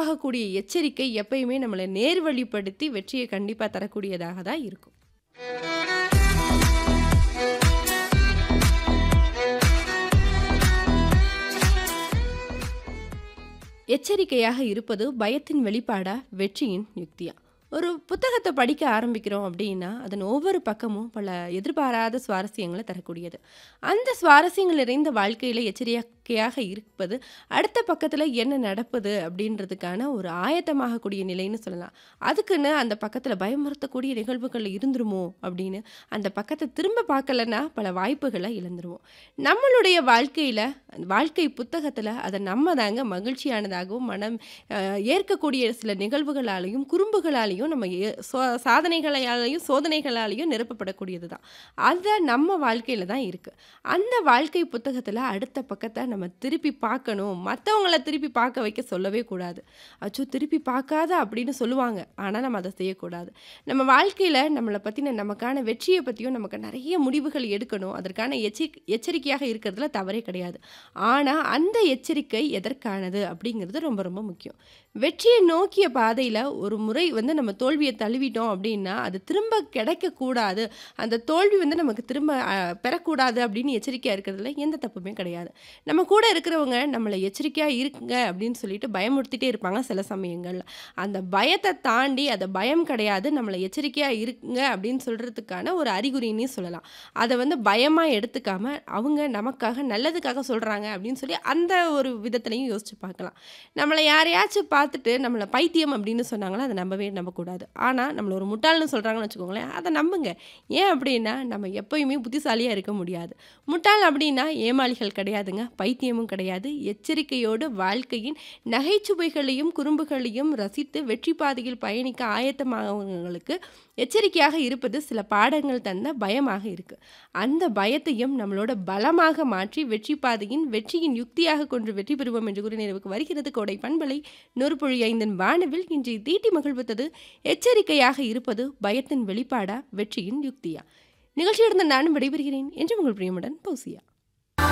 உருவாகக்கூடிய எச்சரிக்கை எப்பயுமே நம்மள நேர்வழிப்படுத்தி வெற்றிய கண்டிப்பா தரக்கூடியதாக தான் இருக்கும். எச்சரிக்கையாக இருப்பது பயத்தின் வெளிப்பாடா? வெற்றியின் யுக்தியா? ஒரு புத்தகத்த படிக்க ஆரம்பிக்கிறோம் அப்படின்னா, அதன் ஒவ்வொரு பக்கமும் பல எதிர்பாராத சுவாரஸ்யங்கள தரக்கூடியது. அந்த சுவாரஸ்யங்கள் நிறைந்த வாழ்க்கையில எச்சரிக்கையாக இருப்பது, அடுத்த பக்கத்துல என்ன நடப்பது அப்படின்றதுக்கான ஒரு ஆயத்தமாகக்கூடிய நிலைன்னு சொல்லலாம். அதுக்குன்னு அந்த பக்கத்துல பயமுறுத்தக்கூடிய நிகழ்வுகள் இருந்துருமோ அப்படின்னு, அந்த பக்கத்த திரும்ப பார்க்கலன்னா பல வாய்ப்புகள இழந்துருவோம். நம்மளுடைய வாழ்க்கையில, வாழ்க்கை புத்தகத்துல அத நம்ம தாங்க மகிழ்ச்சியானதாகவும், மனம் அ ஏற்கக்கூடிய சில நிகழ்வுகளாலயும், குறும்புகளாலயும் நம்ம எ சோ சாதனைகளாலயும், சோதனைகளாலயும் நிரப்பப்படக்கூடியது தான். அத நம்ம வாழ்க்கையில தான் இருக்கு. அந்த வாழ்க்கை புத்தகத்துல அடுத்த பக்கத்த நம்ம திருப்பி பார்க்கணும். மத்தவங்கள திருப்பி பார்க்க வைக்க சொல்லவே கூடாது. "அச்சோ! திருப்பி பார்க்காத" அப்படின்னு சொல்லுவாங்க. ஆனா நம்ம அத செய்யக்கூடாது. நம்ம வாழ்க்கையில நம்மள பத்தின நமக்கான வெற்றிய பத்தியும், நமக்கு நெறைய முடிவுகள் எடுக்கணும். அதற்கான எச்சரிக் எச்சரிக்கையாக இருக்கிறதுல தவறே கிடையாது. ஆனா அந்த எச்சரிக்கை எதற்கானது அப்படிங்கிறது ரொம்ப ரொம்ப முக்கியம். வெற்றிய நோக்கிய பாதையில ஒரு முறை வந்து நம்ம தோல்விய தழுவிட்டோம் அப்படின்னா, அது திரும்ப கிடைக்கக்கூடாது. அந்த தோல்வி வந்து நமக்கு திரும்ப அ பெறக்கூடாது அப்படின்னு எச்சரிக்கையா இருக்கிறதுல எந்த தப்புமே கிடையாது. நம்ம கூட இருக்கிறவங்க நம்மள எச்சரிக்கையா இருங்க அப்படின்னு சொல்லிட்டு பயமுறுத்திட்டே இருப்பாங்க சில சமயங்கள்ல. அந்த பயத்த தாண்டி அது பயம் கிடையாது. நம்மள எச்சரிக்கையா இருங்க அப்படின்னு சொல்றதுக்கான ஒரு அறிகுறின்னே சொல்லலாம். அத வந்து பயமா எடுத்துக்காம, அவங்க நமக்காக நல்லதுக்காக சொல்றாங்க அப்படின்னு சொல்லி அந்த ஒரு விதத்திலயும் யோசிச்சு பார்க்கலாம். நம்மள யாரையாச்சும் பார்த்துட்டு நம்மள பைத்தியம் அப்படின்னு சொன்னாங்கன்னா, அத நம்பவே நம்பக்கூடாது. ஆனா நம்மள ஒரு முட்டாள்ன்னு சொல்றாங்கன்னு வச்சுக்கோங்களேன், அத நம்புங்க. ஏன் அப்படின்னா, நம்ம எப்பயுமே புத்திசாலியா இருக்க முடியாது. முட்டாள் அப்படின்னா ஏமாளிகள் கிடையாதுங்க. பைத்தியமும் கிடையாது. எச்சரிக்கையோடு வாழ்க்கையின் நகைச்சுவைகளையும், குறும்புகளையும் ரசித்து வெற்றி பாதையில் பயணிக்க ஆயத்தமாகவங்களுக்கு எச்சரிக்கையாக இருப்பது சில பாடங்கள் தந்த பயமாக இருக்கு. அந்த பயத்தையும் நம்மளோட பலமாக மாற்றி வெற்றி பாதையின் வெற்றியின் யுக்தியாக கொண்டு வெற்றி பெறுவோம் என்று கூறி நிறைவுக்கு வருகிறது கோடை பண்பலை 100.5 வானவில் இன்று தீட்டி மகிழ்வித்தது எச்சரிக்கையாக இருப்பது பயத்தின் வெளிப்பாடா? வெற்றியின் யுக்தியா? நிகழ்ச்சியிலிருந்து நானும் விடைபெறுகிறேன். என்றும் உங்கள் பிரியமுடன் பௌசியா.